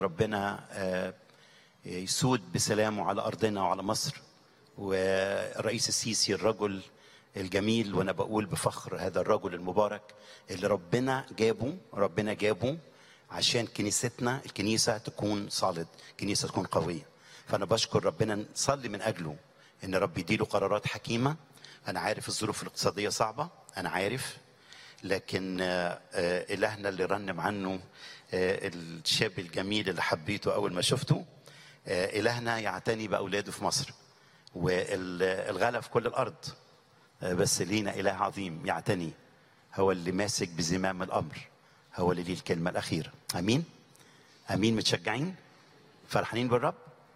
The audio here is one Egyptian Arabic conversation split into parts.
ربنا آه، يسود بسلامه على ارضنا وعلى مصر والرئيس السيسي الرجل الجميل وانا بقول بفخر هذا الرجل المبارك اللي ربنا جابه ربنا جابه عشان كنيستنا الكنيسه تكون صالد كنيسه تكون قويه فانا بشكر ربنا نصلي من اجله ان رب يديله قرارات حكيمه انا عارف الظروف الاقتصاديه صعبه انا عارف لكن آه، آه، الهنا اللي رنم عنه آه، الشاب الجميل اللي حبيته اول ما شفته آه، الهنا يعتني باولاده في مصر والغلا في كل الارض آه، بس لينا اله عظيم يعتني هو اللي ماسك بزمام الامر هو اللي ليه الكلمه الاخيره امين امين متشجعين فرحانين بالرب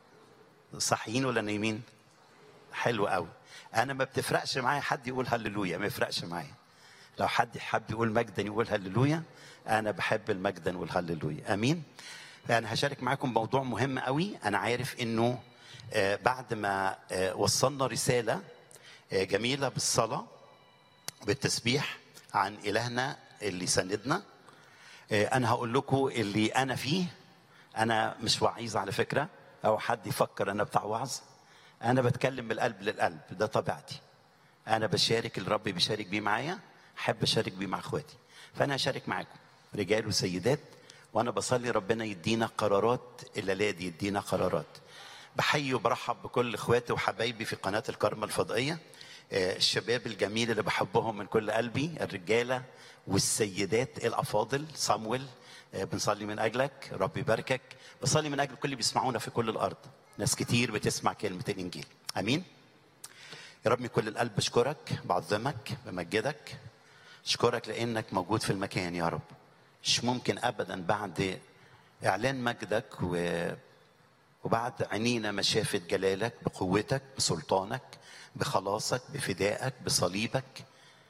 صحيين ولا نايمين حلو قوي انا ما بتفرقش معايا حد يقول هللويا ما يفرقش معايا لو حد حب يقول مجدا يقول هللويا انا بحب المجدا والهللويا امين انا هشارك معاكم موضوع مهم قوي انا عارف انه آه، بعد ما آه، وصلنا رساله آه، جميله بالصلاه بالتسبيح عن الهنا اللي سندنا آه، انا هقول لكم اللي انا فيه انا مش وعيظ على فكره او حد يفكر انا بتاع وعظ انا بتكلم من القلب للقلب ده طبيعتي انا بشارك اللي ربي بيشارك بيه معايا احب اشارك بيه مع اخواتي فانا هشارك معاكم رجال وسيدات وانا بصلي ربنا يدينا قرارات الليله دي يدينا قرارات بحيي وبرحب بكل اخواتي وحبايبي في قناه الكرمه الفضائيه آه، الشباب الجميل اللي بحبهم من كل قلبي الرجاله والسيدات الافاضل صامويل آه، بنصلي من اجلك ربي يباركك بصلي من اجل كل اللي بيسمعونا في كل الارض ناس كتير بتسمع كلمه الانجيل امين يا رب من كل القلب بشكرك بعظمك بمجدك اشكرك لانك موجود في المكان يا رب مش ممكن ابدا بعد اعلان مجدك و... وبعد عينينا ما شافت جلالك بقوتك بسلطانك بخلاصك بفدائك بصليبك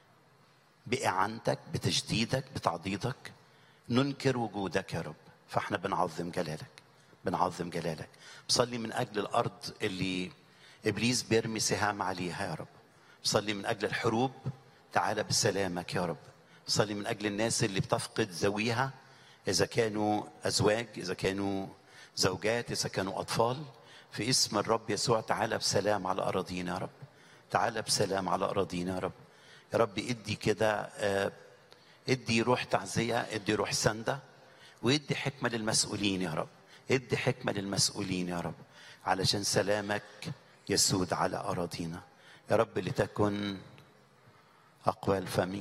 بإعانتك بتجديدك بتعضيدك ننكر وجودك يا رب فاحنا بنعظم جلالك بنعظم جلالك بصلي من أجل الأرض اللي إبليس بيرمي سهام عليها يا رب بصلي من أجل الحروب تعالى بسلامك يا رب بصلي من أجل الناس اللي بتفقد ذويها إذا كانوا أزواج إذا كانوا زوجات إذا كانوا أطفال في اسم الرب يسوع تعالى بسلام على أراضينا يا رب تعالى بسلام على أراضينا يا رب يا رب ادي كده آه، ادي روح تعزية ادي روح سندة وادي حكمة للمسؤولين يا رب ادي حكمة للمسؤولين يا رب علشان سلامك يسود على أراضينا يا رب لتكن أقوال فمي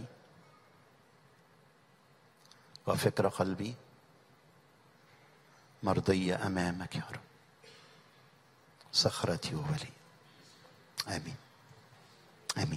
وفكر قلبي مرضية أمامك يا رب صخرتي وولي آمين آمين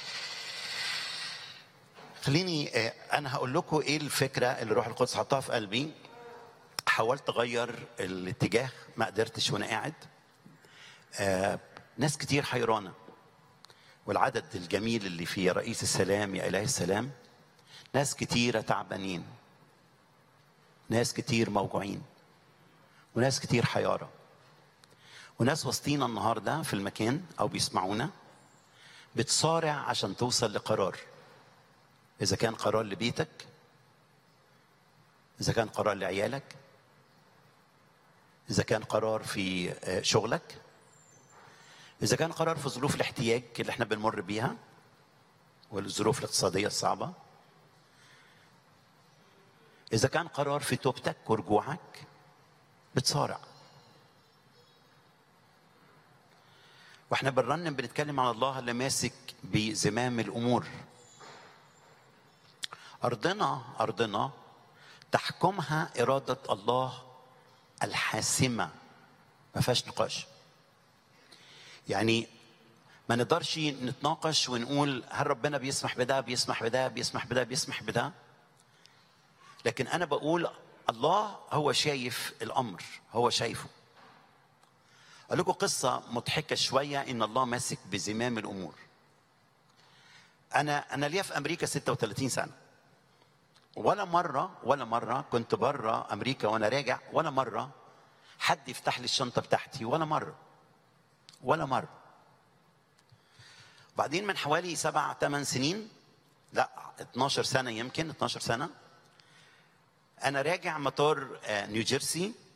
خليني آه، أنا هقول لكم إيه الفكرة اللي روح القدس حطها في قلبي حاولت أغير الاتجاه ما قدرتش وأنا قاعد آه، ناس كتير حيرانة والعدد الجميل اللي في رئيس السلام يا إله السلام ناس كتيرة تعبانين ناس كتير موجوعين وناس كتير حيارة وناس وسطينا النهاردة في المكان أو بيسمعونا بتصارع عشان توصل لقرار إذا كان قرار لبيتك إذا كان قرار لعيالك إذا كان قرار في آه، شغلك إذا كان قرار في ظروف الاحتياج اللي احنا بنمر بيها والظروف الاقتصادية الصعبة إذا كان قرار في توبتك ورجوعك بتصارع واحنا بنرنم بنتكلم عن الله اللي ماسك بزمام الأمور أرضنا أرضنا تحكمها إرادة الله الحاسمة ما فيهاش نقاش يعني ما نقدرش نتناقش ونقول هل ربنا بيسمح بده بيسمح بده بيسمح بده بيسمح بده لكن انا بقول الله هو شايف الامر هو شايفه اقول لكم قصه مضحكه شويه ان الله ماسك بزمام الامور انا انا ليا في امريكا 36 سنه ولا مره ولا مره كنت بره امريكا وانا راجع ولا مره حد يفتح لي الشنطه بتاعتي ولا مره ولا مره بعدين من حوالي سبع ثمان سنين لا 12 سنه يمكن 12 سنه انا راجع مطار آه، نيوجيرسي